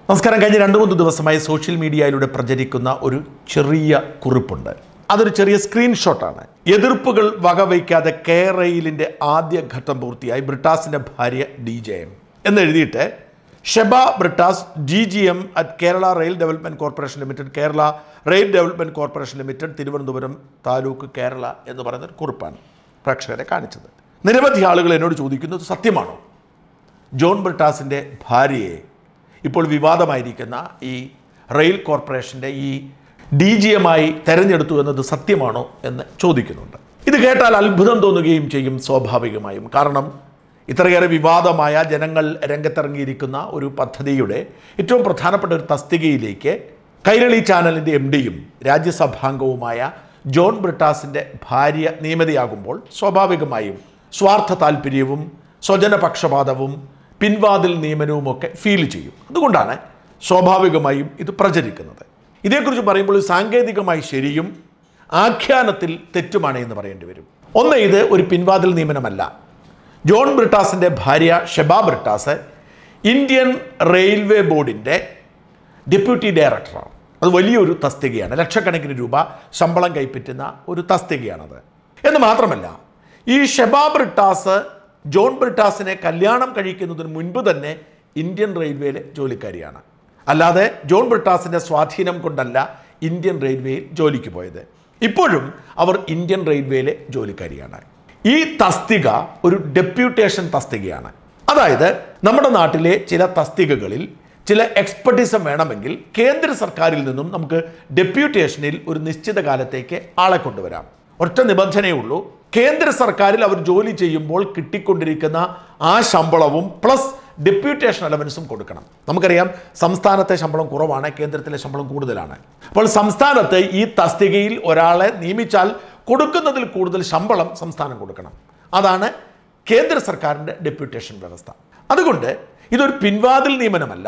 നമസ്കാരം കഴിഞ്ഞ രണ്ട് മൂന്ന് ദിവസമായി സോഷ്യൽ മീഡിയയിലൂടെ പ്രചരിക്കുന്ന ഒരു ചെറിയ കുറിപ്പുണ്ട് അതൊരു ചെറിയ സ്ക്രീൻഷോട്ടാണ് എതിർപ്പുകൾ വകവയ്ക്കാതെ കേരയിലിൻ്റെ ആദ്യ ഘട്ടം പൂർത്തിയായി ബ്രിട്ടാസിൻ്റെ ഭാര്യ ഡി ജെ എം എന്നെഴുതിയിട്ട് Sheba Brittas D G M at Kerala rail development corporation limited Kerala rail development corporation limited Thiruvananthapuram taluk Kerala എന്ന് പറയുന്ന ഒരു കുറിപ്പാണ് പ്രേക്ഷകരെ കാണിച്ചത് നിരവധി ആളുകൾ എന്നോട് ചോദിക്കുന്നത് സത്യമാണോ ജോൺ ബ്രിട്ടാസിൻ്റെ ഭാര്യയെ ഇപ്പോൾ വിവാദമായിരിക്കുന്ന ഈ റെയിൽ കോർപ്പറേഷൻ്റെ ഈ ഡി ജി എമായി തെരഞ്ഞെടുത്തു എന്നത് സത്യമാണോ എന്ന് ചോദിക്കുന്നുണ്ട് ഇത് കേട്ടാൽ അത്ഭുതം തോന്നുകയും ചെയ്യും സ്വാഭാവികമായും കാരണം ഇത്രയേറെ വിവാദമായ ജനങ്ങൾ രംഗത്തിറങ്ങിയിരിക്കുന്ന ഒരു പദ്ധതിയുടെ ഏറ്റവും പ്രധാനപ്പെട്ട ഒരു തസ്തികയിലേക്ക് കൈരളി ചാനലിൻ്റെ എം ഡിയും രാജ്യസഭാംഗവുമായ ജോൺ ബ്രിട്ടാസിൻ്റെ ഭാര്യ നിയമിതയാകുമ്പോൾ സ്വാഭാവികമായും സ്വാർത്ഥ താല്പര്യവും സ്വജനപക്ഷപാതവും പിൻവാതിൽ നിയമനവുമൊക്കെ ഫീൽ ചെയ്യും അതുകൊണ്ടാണ് സ്വാഭാവികമായും ഇത് പ്രചരിക്കുന്നത് ഇതേക്കുറിച്ച് പറയുമ്പോൾ ഇത് സാങ്കേതികമായി ശരിയും ആഖ്യാനത്തിൽ തെറ്റുമാണ് എന്ന് പറയേണ്ടി വരും ഒന്ന് ഇത് ഒരു പിൻവാതിൽ നിയമനമല്ല ജോൺ ബ്രിട്ടാസിൻ്റെ ഭാര്യ ഷെബ ബ്രിട്ടാസ് ഇന്ത്യൻ റെയിൽവേ ബോർഡിൻ്റെ ഡെപ്യൂട്ടി ഡയറക്ടറാണ് അത് വലിയൊരു തസ്തികയാണ് ലക്ഷക്കണക്കിന് രൂപ ശമ്പളം കൈപ്പറ്റുന്ന ഒരു തസ്തികയാണത് എന്ന് മാത്രമല്ല ഈ ഷെബ ബ്രിട്ടാസ് ജോൺ ബ്രിട്ടാസിനെ കല്യാണം കഴിക്കുന്നതിന് മുൻപ് തന്നെ ഇന്ത്യൻ റെയിൽവേയിലെ ജോലിക്കാരിയാണ് അല്ലാതെ ജോൺ ബ്രിട്ടാസിൻ്റെ സ്വാധീനം കൊണ്ടല്ല ഇന്ത്യൻ റെയിൽവേയിൽ ജോലിക്ക് പോയത് ഇപ്പോഴും അവർ ഇന്ത്യൻ റെയിൽവേയിലെ ജോലിക്കാരിയാണ് ഈ തസ്തിക ഒരു ഡെപ്യൂട്ടേഷൻ തസ്തികയാണ് അതായത് നമ്മുടെ നാട്ടിലെ ചില തസ്തികകളിൽ ചില എക്സ്പെർട്ടിസം വേണമെങ്കിൽ കേന്ദ്ര സർക്കാരിൽ നിന്നും നമുക്ക് ഡെപ്യൂട്ടേഷനിൽ ഒരു നിശ്ചിത കാലത്തേക്ക് ആളെ കൊണ്ടുവരാം ഒറ്റ നിബന്ധനയേ ഉള്ളൂ കേന്ദ്ര സർക്കാരിൽ അവർ ജോലി ചെയ്യുമ്പോൾ കിട്ടിക്കൊണ്ടിരിക്കുന്ന ആ ശമ്പളവും പ്ലസ് ഡെപ്യൂട്ടേഷൻ അലവൻസും കൊടുക്കണം നമുക്കറിയാം സംസ്ഥാനത്തെ ശമ്പളം കുറവാണ് കേന്ദ്രത്തിലെ ശമ്പളം കൂടുതലാണ് അപ്പോൾ സംസ്ഥാനത്ത് ഈ തസ്തികയിൽ ഒരാളെ നിയമിച്ചാൽ കൊടുക്കുന്നതിൽ കൂടുതൽ ശമ്പളം സംസ്ഥാനം കൊടുക്കണം അതാണ് കേന്ദ്ര സർക്കാരിൻ്റെ ഡെപ്യൂട്ടേഷൻ വ്യവസ്ഥ അതുകൊണ്ട് ഇതൊരു പിൻവാതിൽ നിയമനമല്ല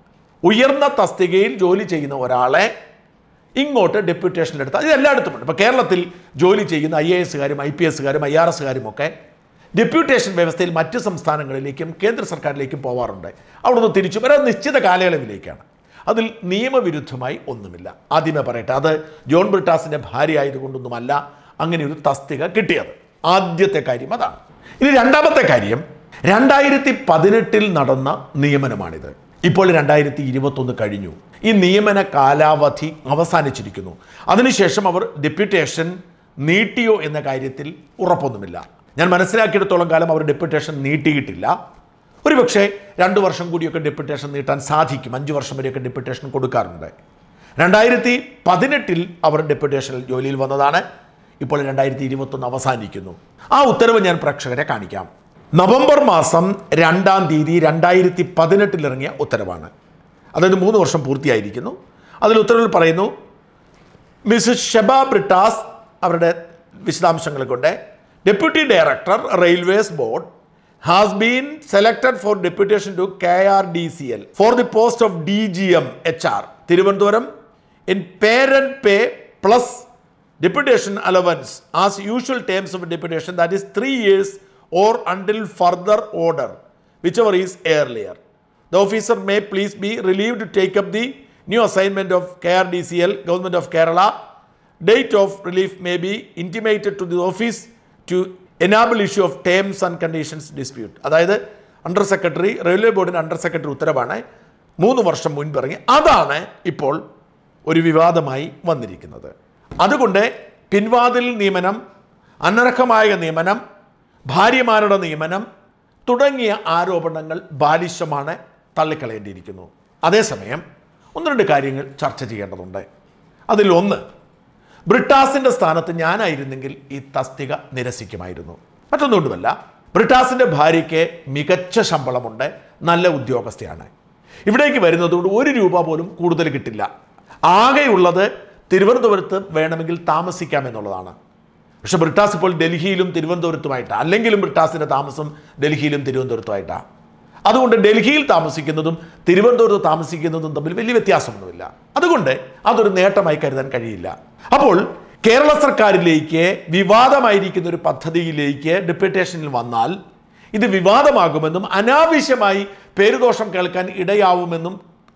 ഉയർന്ന തസ്തികയിൽ ജോലി ചെയ്യുന്ന ഒരാളെ ഇങ്ങോട്ട് ഡെപ്യൂട്ടേഷനിൽ എടുത്താൽ ഇത് എല്ലായിടത്തും ഉണ്ട് ഇപ്പോൾ കേരളത്തിൽ ജോലി ചെയ്യുന്ന ഐ എ എസുകാരും ഐ പി എസുകാരും ഐ ആർ എസുകാരും ഒക്കെ ഡെപ്യൂട്ടേഷൻ വ്യവസ്ഥയിൽ മറ്റ് സംസ്ഥാനങ്ങളിലേക്കും കേന്ദ്ര സർക്കാരിലേക്കും പോവാറുണ്ട് അവിടെ നിന്ന് തിരിച്ചു വരാൻ നിശ്ചിത കാലയളവിലേക്കാണ് അതിൽ നിയമവിരുദ്ധമായി ഒന്നുമില്ല ആദ്യമേ പറയട്ടെ അത് ജോൺ ബ്രിട്ടാസിൻ്റെ ഭാര്യ ആയതുകൊണ്ടൊന്നുമല്ല അങ്ങനെ ഒരു തസ്തിക കിട്ടിയത് ആദ്യത്തെ കാര്യം അതാണ് ഇനി രണ്ടാമത്തെ കാര്യം രണ്ടായിരത്തി പതിനെട്ടിൽ നടന്ന നിയമനമാണിത് ഇപ്പോൾ രണ്ടായിരത്തി ഇരുപത്തൊന്ന് കഴിഞ്ഞു ഈ നിയമന കാലാവധി അവസാനിച്ചിരിക്കുന്നു അതിനുശേഷം അവർ ഡെപ്യൂട്ടേഷൻ നീട്ടിയോ എന്ന കാര്യത്തിൽ ഉറപ്പൊന്നുമില്ല ഞാൻ മനസ്സിലാക്കിയെടുത്തോളം കാലം അവർ ഡെപ്യൂട്ടേഷൻ നീട്ടിയിട്ടില്ല ഒരുപക്ഷെ രണ്ട് വർഷം കൂടിയൊക്കെ ഡെപ്യൂട്ടേഷൻ നീട്ടാൻ സാധിക്കും അഞ്ച് വർഷം വരെയൊക്കെ ഡെപ്യൂട്ടേഷൻ കൊടുക്കാറുണ്ട് രണ്ടായിരത്തി പതിനെട്ടിൽ അവർ ഡെപ്യൂട്ടേഷനിൽ ജോലിയിൽ വന്നതാണ് ഇപ്പോൾ രണ്ടായിരത്തി ഇരുപത്തൊന്ന് അവസാനിക്കുന്നു ആ ഉത്തരവ് ഞാൻ പ്രേക്ഷകരെ കാണിക്കാം നവംബർ മാസം രണ്ടാം തീയതി രണ്ടായിരത്തി പതിനെട്ടിൽ ഇറങ്ങിയ ഉത്തരവാണ് അതായത് മൂന്ന് വർഷം പൂർത്തിയായിരിക്കുന്നു അതിൽ ഉത്തരവിൽ പറയുന്നു മിസ്സസ് ഷെബ ബ്രിട്ടാസ് അവരുടെ വിശദാംശങ്ങൾ കൊണ്ട് deputy director railways board has been selected for deputation to K R D C L for the post of D G M H R Thiruvananthapuram in parent pay plus deputation allowance as usual terms of deputation that is three years or until further order whichever is earlier the officer may please be relieved to take up the new assignment of KRDCL government of Kerala date of relief may be intimated to the office to enable issue of terms and conditions dispute അതായത് under secretary railway ബോർഡിന് under secretary ഉത്തരവാണ് മൂന്ന് വർഷം മുൻപ് ഇറങ്ങി അതാണ് ഇപ്പോൾ ഒരു വിവാദമായി വന്നിരിക്കുന്നത് അതുകൊണ്ട് പിൻവാതിൽ നിയമനം അനർഹമായ നിയമനം ഭാര്യമാരുടെ നിയമനം തുടങ്ങിയ ആരോപണങ്ങൾ ബാലിശമാണ് തള്ളിക്കളയേണ്ടിയിരിക്കുന്നു അതേസമയം ഒന്ന് രണ്ട് കാര്യങ്ങൾ ചർച്ച ചെയ്യേണ്ടതുണ്ട് അതിലൊന്ന് ബ്രിട്ടാസിൻ്റെ സ്ഥാനത്ത് ഞാനായിരുന്നെങ്കിൽ ഈ തസ്തിക നിരസിക്കുമായിരുന്നു മറ്റൊന്നുകൊണ്ടുമല്ല ബ്രിട്ടാസിൻ്റെ ഭാര്യയ്ക്ക് മികച്ച ശമ്പളമുണ്ട് നല്ല ഉദ്യോഗസ്ഥയാണ് ഇവിടേക്ക് വരുന്നതുകൊണ്ട് ഒരു രൂപ പോലും കൂടുതൽ കിട്ടില്ല ആകെയുള്ളത് തിരുവനന്തപുരത്ത് വേണമെങ്കിൽ താമസിക്കാം എന്നുള്ളതാണ് പക്ഷെ ബ്രിട്ടാസ് ഇപ്പോൾ ഡൽഹിയിലും തിരുവനന്തപുരത്തുമായിട്ടാണ് അല്ലെങ്കിലും ബ്രിട്ടാസിൻ്റെ താമസം ഡൽഹിയിലും തിരുവനന്തപുരത്തുമായിട്ടാണ് അതുകൊണ്ട് ഡൽഹിയിൽ താമസിക്കുന്നതും തിരുവനന്തപുരത്ത് താമസിക്കുന്നതും തമ്മിൽ വലിയ വ്യത്യാസമൊന്നുമില്ല അതുകൊണ്ട് അതൊരു നേട്ടമായി കരുതാൻ കഴിയില്ല അപ്പോൾ കേരള സർക്കാരിലേക്ക് വിവാദമായിരിക്കുന്ന ഒരു പദ്ധതിയിലേക്ക് ഡെപ്യൂട്ടേഷനിൽ വന്നാൽ ഇത് വിവാദമാകുമെന്നും അനാവശ്യമായി പേരുദോഷം കേൾക്കാൻ ഇടയാവുമെന്നും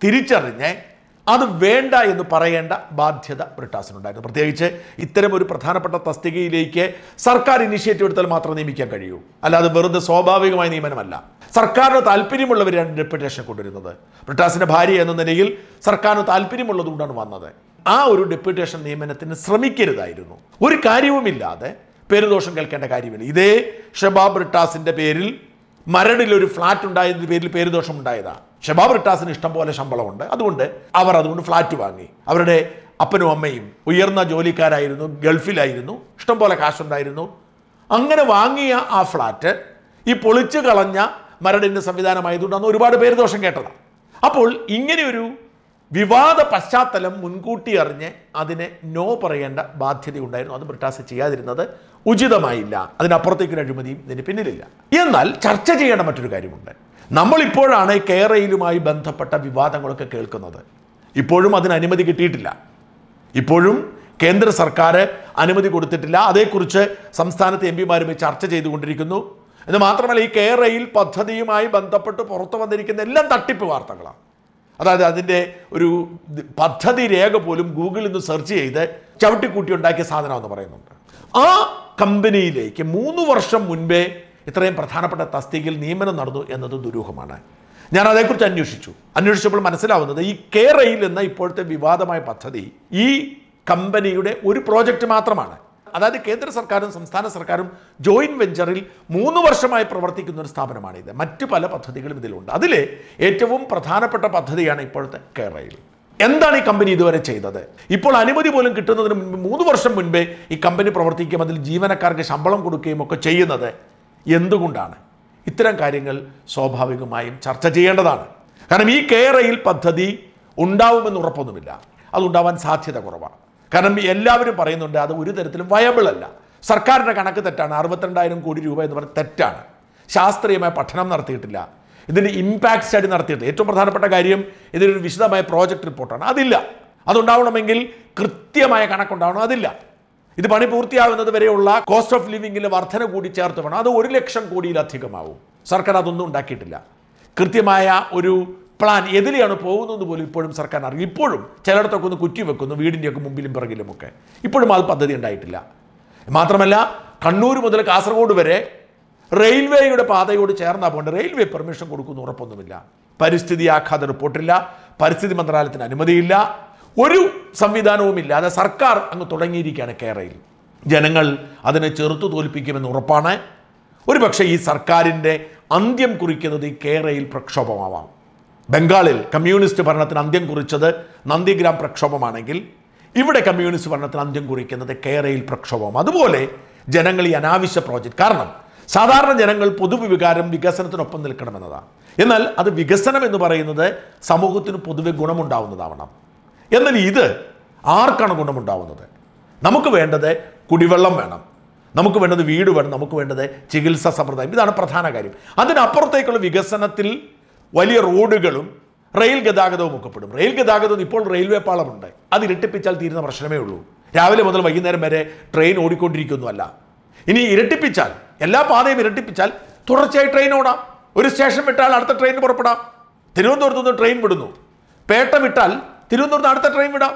തിരിച്ചറിഞ്ഞ് അത് വേണ്ട എന്ന് പറയേണ്ട ബാധ്യത ബ്രിട്ടാസിനുണ്ടായിരുന്നു പ്രത്യേകിച്ച് ഇത്തരം ഒരു പ്രധാനപ്പെട്ട തസ്തികയിലേക്ക് സർക്കാർ ഇനിഷ്യേറ്റീവ് എടുത്താൽ മാത്രം നിയമിക്കാൻ കഴിയൂ അല്ലാതെ വെറുതെ സ്വാഭാവികമായ നിയമനമല്ല സർക്കാരിന് താല്പര്യമുള്ളവരാണ് ഡെപ്യൂട്ടേഷൻ കൊണ്ടുവരുന്നത് ബ്രിട്ടാസിന്റെ ഭാര്യ എന്ന നിലയിൽ സർക്കാരിന് താല്പര്യമുള്ളതുകൊണ്ടാണ് വന്നത് ആ ഒരു ഡെപ്യൂട്ടേഷൻ നിയമനത്തിന് ശ്രമിക്കരുതായിരുന്നു ഒരു കാര്യവുമില്ലാതെ പേരുദോഷം കേൾക്കേണ്ട കാര്യമില്ല ഇതേ ഷബാബ് ബ്രിട്ടാസിന്റെ പേരിൽ മരടിൽ ഒരു ഫ്ലാറ്റ് ഉണ്ടായതിന്റെ പേരിൽ പേരുദോഷം ഉണ്ടായതാണ് ഷബാബ് റിട്ടാസിന് ഇഷ്ടം പോലെ ശമ്പളമുണ്ട് അതുകൊണ്ട് അവർ അതുകൊണ്ട് ഫ്ലാറ്റ് വാങ്ങി അവരുടെ അപ്പനും അമ്മയും ഉയർന്ന ജോലിക്കാരായിരുന്നു ഗൾഫിലായിരുന്നു ഇഷ്ടം പോലെ കാശുണ്ടായിരുന്നു അങ്ങനെ വാങ്ങിയ ആ ഫ്ലാറ്റ് ഈ പൊളിച്ചു കളഞ്ഞ മരടിൻ്റെ സംവിധാനമായതുകൊണ്ട് അന്ന് ഒരുപാട് പേര് ദോഷം കേട്ടതാണ് അപ്പോൾ ഇങ്ങനെയൊരു വിവാദ പശ്ചാത്തലം മുൻകൂട്ടി അറിഞ്ഞ് അതിനെ നോ പറയേണ്ട ബാധ്യതയുണ്ടായിരുന്നു അത് ബ്രിട്ടാസ് ചെയ്യാതിരുന്നത് ഉചിതമായില്ല അതിനപ്പുറത്തേക്ക് ഒരു അഴിമതിയും ഇതിന് പിന്നിലില്ല എന്നാൽ ചർച്ച ചെയ്യേണ്ട മറ്റൊരു കാര്യമുണ്ട് നമ്മളിപ്പോഴാണ് കേരളയിലുമായി ബന്ധപ്പെട്ട വിവാദങ്ങളൊക്കെ കേൾക്കുന്നത് ഇപ്പോഴും അതിന് അനുമതി കിട്ടിയിട്ടില്ല ഇപ്പോഴും കേന്ദ്ര സർക്കാർ അനുമതി കൊടുത്തിട്ടില്ല അതേക്കുറിച്ച് സംസ്ഥാനത്തെ എം പിമാരുമായി ചർച്ച ചെയ്തുകൊണ്ടിരിക്കുന്നു എന്ന് മാത്രമല്ല ഈ കേരളയിൽ പദ്ധതിയുമായി ബന്ധപ്പെട്ട് പുറത്തു വന്നിരിക്കുന്ന എല്ലാം തട്ടിപ്പ് വാർത്തകളാണ് അതായത് അതിൻ്റെ ഒരു ദ് പദ്ധതി രേഖ പോലും ഗൂഗിളിൽ നിന്ന് സെർച്ച് ചെയ്ത് ചവിട്ടിക്കൂട്ടി ഉണ്ടാക്കിയ സാധനമെന്ന് പറയുന്നുണ്ട് ആ കമ്പനിയിലേക്ക് മൂന്ന് വർഷം മുൻപേ ഇത്രയും പ്രധാനപ്പെട്ട തസ്തികയിൽ നിയമനം നടന്നു എന്നത് ദുരൂഹമാണ് ഞാൻ അതേക്കുറിച്ച് അന്വേഷിച്ചു അന്വേഷിച്ചപ്പോൾ മനസ്സിലാവുന്നത് ഈ കേരയിൽ എന്ന ഇപ്പോഴത്തെ വിവാദമായ പദ്ധതി ഈ കമ്പനിയുടെ ഒരു പ്രോജക്റ്റ് മാത്രമാണ് അതായത് കേന്ദ്ര സർക്കാരും സംസ്ഥാന സർക്കാരും ജോയിന്റ് വെഞ്ചറിൽ മൂന്ന് വർഷമായി പ്രവർത്തിക്കുന്ന ഒരു സ്ഥാപനമാണിത് മറ്റ് പല പദ്ധതികളും ഇതിലുണ്ട് അതിലെ ഏറ്റവും പ്രധാനപ്പെട്ട പദ്ധതിയാണ് ഇപ്പോഴത്തെ കേരളയിൽ എന്താണ് ഈ കമ്പനി ഇതുവരെ ചെയ്തത് ഇപ്പോൾ അനുമതി പോലും കിട്ടുന്നതിന് മുൻപ് മൂന്ന് വർഷം മുൻപേ ഈ കമ്പനി പ്രവർത്തിക്കുകയും അതിൽ ജീവനക്കാർക്ക് ശമ്പളം കൊടുക്കുകയും ഒക്കെ ചെയ്യുന്നത് എന്തുകൊണ്ടാണ് ഇത്തരം കാര്യങ്ങൾ സ്വാഭാവികമായും ചർച്ച ചെയ്യേണ്ടതാണ് കാരണം ഈ കേരയിൽ പദ്ധതി ഉണ്ടാവുമെന്ന് ഉറപ്പൊന്നുമില്ല അതുണ്ടാവാൻ സാധ്യത കുറവാണ് കാരണം എല്ലാവരും പറയുന്നുണ്ട് അത് ഒരു തരത്തിലും വയബിൾ അല്ല സർക്കാരിൻ്റെ കണക്ക് തെറ്റാണ് അറുപത്തിരണ്ടായിരം കോടി രൂപ എന്ന് പറയുന്നത് തെറ്റാണ് ശാസ്ത്രീയമായ പഠനം നടത്തിയിട്ടില്ല ഇതിൻ്റെ ഇമ്പാക്ട് സ്റ്റഡി നടത്തിയിട്ട് ഏറ്റവും പ്രധാനപ്പെട്ട കാര്യം ഇതിനൊരു വിശദമായ പ്രോജക്റ്റ് റിപ്പോർട്ടാണ് അതില്ല അതുണ്ടാവണമെങ്കിൽ കൃത്യമായ കണക്കുണ്ടാവണം അതില്ല ഇത് പണി പൂർത്തിയാകുന്നത് വരെയുള്ള കോസ്റ്റ് ഓഫ് ലിവിങ്ങിലെ വർധന കൂടി ചേർത്ത് വേണം അത് ഒരു ലക്ഷം കോടിയിലധികമാവും സർക്കാർ അതൊന്നും ഉണ്ടാക്കിയിട്ടില്ല കൃത്യമായ ഒരു പ്ലാൻ എതിലെയാണ് പോകുന്നത് പോലും ഇപ്പോഴും സർക്കാർ അറിയും ഇപ്പോഴും ചിലയിടത്തൊക്കെ ഒന്ന് കുറ്റി വെക്കുന്നു വീടിൻ്റെയൊക്കെ മുമ്പിലും പിറകിലുമൊക്കെ ഇപ്പോഴും അത് പദ്ധതി ഉണ്ടായിട്ടില്ല മാത്രമല്ല കണ്ണൂർ മുതൽ കാസർഗോഡ് വരെ റെയിൽവേയുടെ പാതയോട് ചേർന്നാ പോകേണ്ട റെയിൽവേ പെർമിഷൻ കൊടുക്കുന്ന ഉറപ്പൊന്നുമില്ല പരിസ്ഥിതി ആഘാത റിപ്പോർട്ടില്ല പരിസ്ഥിതി മന്ത്രാലയത്തിന് അനുമതിയില്ല ഒരു സംവിധാനവും ഇല്ലാതെ സർക്കാർ അങ്ങ് തുടങ്ങിയിരിക്കുകയാണ് കേരളയിൽ ജനങ്ങൾ അതിനെ ചെറുത്തു തോൽപ്പിക്കുമെന്ന് ഉറപ്പാണ് ഒരുപക്ഷെ ഈ സർക്കാരിൻ്റെ അന്ത്യം കുറിക്കുന്നത് ഈ കേരളയിൽ പ്രക്ഷോഭമാവാം ബംഗാളിൽ കമ്മ്യൂണിസ്റ്റ് ഭരണത്തിന് അന്ത്യം കുറിച്ചത് നന്ദിഗ്രാം പ്രക്ഷോഭമാണെങ്കിൽ ഇവിടെ കമ്മ്യൂണിസ്റ്റ് ഭരണത്തിന് അന്ത്യം കുറിക്കുന്നത് കേരളയിൽ പ്രക്ഷോഭം അതുപോലെ ജനങ്ങൾ ഈ അനാവശ്യ പ്രോജക്റ്റ് കാരണം സാധാരണ ജനങ്ങൾ പൊതുവികാരം വികസനത്തിനൊപ്പം നിൽക്കണമെന്നതാണ് എന്നാൽ അത് വികസനം എന്ന് പറയുന്നത് സമൂഹത്തിന് പൊതുവെ ഗുണമുണ്ടാവുന്നതാവണം എന്നാൽ ഇത് ആർക്കാണ് ഗുണമുണ്ടാവുന്നത് നമുക്ക് വേണ്ടത് കുടിവെള്ളം വേണം നമുക്ക് വേണ്ടത് വീട് വേണം നമുക്ക് വേണ്ടത് ചികിത്സാ സമ്പ്രദായം ഇതാണ് പ്രധാന കാര്യം അതിനപ്പുറത്തേക്കുള്ള വികസനത്തിൽ വലിയ റോഡുകളും റെയിൽ ഗതാഗതവും ഒക്കെ പെടും റെയിൽ ഗതാഗതം ഇപ്പോൾ റെയിൽവേ പാളമുണ്ട് അത് ഇരട്ടിപ്പിച്ചാൽ തീരുന്ന പ്രശ്നമേ ഉള്ളൂ രാവിലെ മുതൽ വൈകുന്നേരം വരെ ട്രെയിൻ ഓടിക്കൊണ്ടിരിക്കുന്നതല്ല ഇനി ഇരട്ടിപ്പിച്ചാൽ എല്ലാ പാതയും ഇരട്ടിപ്പിച്ചാൽ തുടർച്ചയായി ട്രെയിൻ ഓടാം ഒരു സ്റ്റേഷൻ വിട്ടാൽ അടുത്ത ട്രെയിൻ പുറപ്പെടാം തിരുവനന്തപുരത്ത് നിന്ന് ട്രെയിൻ വിടുന്നു പേട്ട വിട്ടാൽ തിരുവനന്തപുരത്ത് അടുത്ത ട്രെയിൻ വിടാം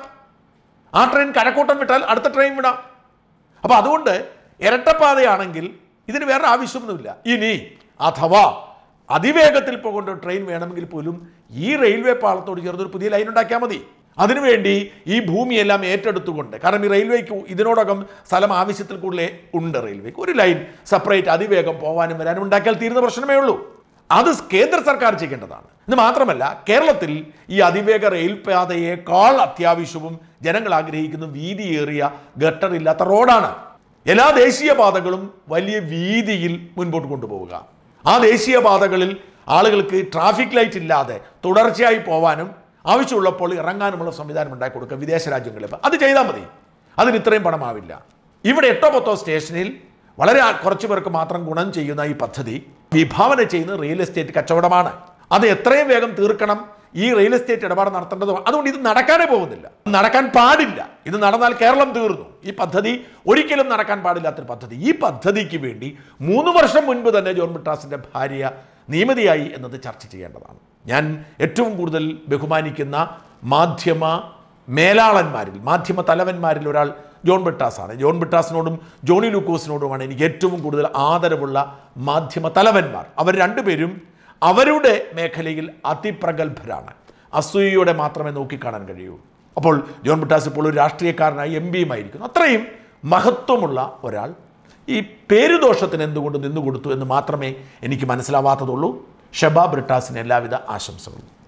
ആ ട്രെയിൻ കഴക്കൂട്ടം വിട്ടാൽ അടുത്ത ട്രെയിൻ വിടാം അപ്പോൾ അതുകൊണ്ട് ഇരട്ടപ്പാതയാണെങ്കിൽ ഇതിന് വേറെ ആവശ്യമൊന്നുമില്ല ഇനി അഥവാ അതിവേഗത്തിൽ പോകേണ്ട ഒരു ട്രെയിൻ വേണമെങ്കിൽ പോലും ഈ റെയിൽവേ പാളത്തോട് ചേർന്ന് ഒരു പുതിയ ലൈൻ ഉണ്ടാക്കിയാൽ മതി അതിനുവേണ്ടി ഈ ഭൂമിയെല്ലാം ഏറ്റെടുത്തുകൊണ്ട് കാരണം ഈ റെയിൽവേക്ക് ഇതിനോടകം സ്ഥലം ആവശ്യത്തിൽ കൂടുതൽ ഉണ്ട് റെയിൽവേക്ക് ഒരു ലൈൻ സെപ്പറേറ്റ് അതിവേഗം പോകാനും വരാനും ഉണ്ടാക്കിയാൽ തീരുന്ന പ്രശ്നമേ ഉള്ളൂ അത് കേന്ദ്ര സർക്കാർ ചെയ്യേണ്ടതാണ് ഇത് മാത്രമല്ല കേരളത്തിൽ ഈ അതിവേഗ റെയിൽ പാതയേക്കാൾ അത്യാവശ്യവും ജനങ്ങൾ ആഗ്രഹിക്കുന്ന വീതിയേറിയ ഗട്ടറില്ലാത്ത റോഡാണ് എല്ലാ ദേശീയപാതകളും വലിയ വീതിയിൽ മുൻപോട്ട് കൊണ്ടുപോവുക ആ ദേശീയപാതകളിൽ ആളുകൾക്ക് ട്രാഫിക് ലൈറ്റ് ഇല്ലാതെ തുടർച്ചയായി പോവാനും ആവശ്യമുള്ളപ്പോൾ ഇറങ്ങാനുമുള്ള സംവിധാനം ഉണ്ടാക്കി കൊടുക്കുക വിദേശ രാജ്യങ്ങളിൽ അത് ചെയ്താൽ മതി അതിന് ഇത്രയും പണമാവില്ല ഇവിടെ എട്ടോ പത്തോ സ്റ്റേഷനിൽ വളരെ ആ- കുറച്ച് പേർക്ക് മാത്രം ഗുണം ചെയ്യുന്ന ഈ പദ്ധതി വിഭാവന ചെയ്യുന്ന റിയൽ എസ്റ്റേറ്റ് കച്ചവടമാണ് അത് എത്രയും വേഗം തീർക്കണം ഈ റിയൽ എസ്റ്റേറ്റ് ഇടപാട് നടത്തേണ്ടതും അതുകൊണ്ട് ഇത് നടക്കാനേ പോകുന്നില്ല നടക്കാൻ പാടില്ല ഇത് നടന്നാൽ കേരളം തീർന്നു ഈ പദ്ധതി ഒരിക്കലും നടക്കാൻ പാടില്ലാത്തൊരു പദ്ധതി ഈ പദ്ധതിക്ക് വേണ്ടി മൂന്ന് വർഷം മുൻപ് തന്നെ ജോൺ ബ്രിട്ടാസിന്റെ ഭാര്യ നിയമിതയായി എന്നത് ചർച്ച ചെയ്യേണ്ടതാണ് ഞാൻ ഏറ്റവും കൂടുതൽ ബഹുമാനിക്കുന്ന മാധ്യമ മേലാളന്മാരിൽ മാധ്യമ തലവന്മാരിൽ ഒരാൾ ജോൺ ബിട്ടാസാണ് ജോൺ ബിട്ടാസിനോടും ജോണി ലൂക്കോസിനോടുമാണ് എനിക്ക് ഏറ്റവും കൂടുതൽ ആദരവുള്ള മാധ്യമ തലവന്മാർ അവർ രണ്ടുപേരും അവരുടെ മേഖലയിൽ അതിപ്രഗത്ഭരാണ് അസൂയയോടെ മാത്രമേ നോക്കിക്കാണാൻ കഴിയൂ അപ്പോൾ ജോൺ ബിട്ടാസ് ഇപ്പോൾ ഒരു രാഷ്ട്രീയക്കാരനായി എം പിയുമായിരിക്കുന്നു അത്രയും മഹത്വമുള്ള ഒരാൾ ഈ പേരുദോഷത്തിന് എന്തുകൊണ്ട് നിന്നുകൊടുത്തു എന്ന് മാത്രമേ എനിക്ക് മനസ്സിലാവാത്തതുള്ളൂ ഷബാ ബ്രിട്ടാസിന് എല്ലാവിധ ആശംസകളും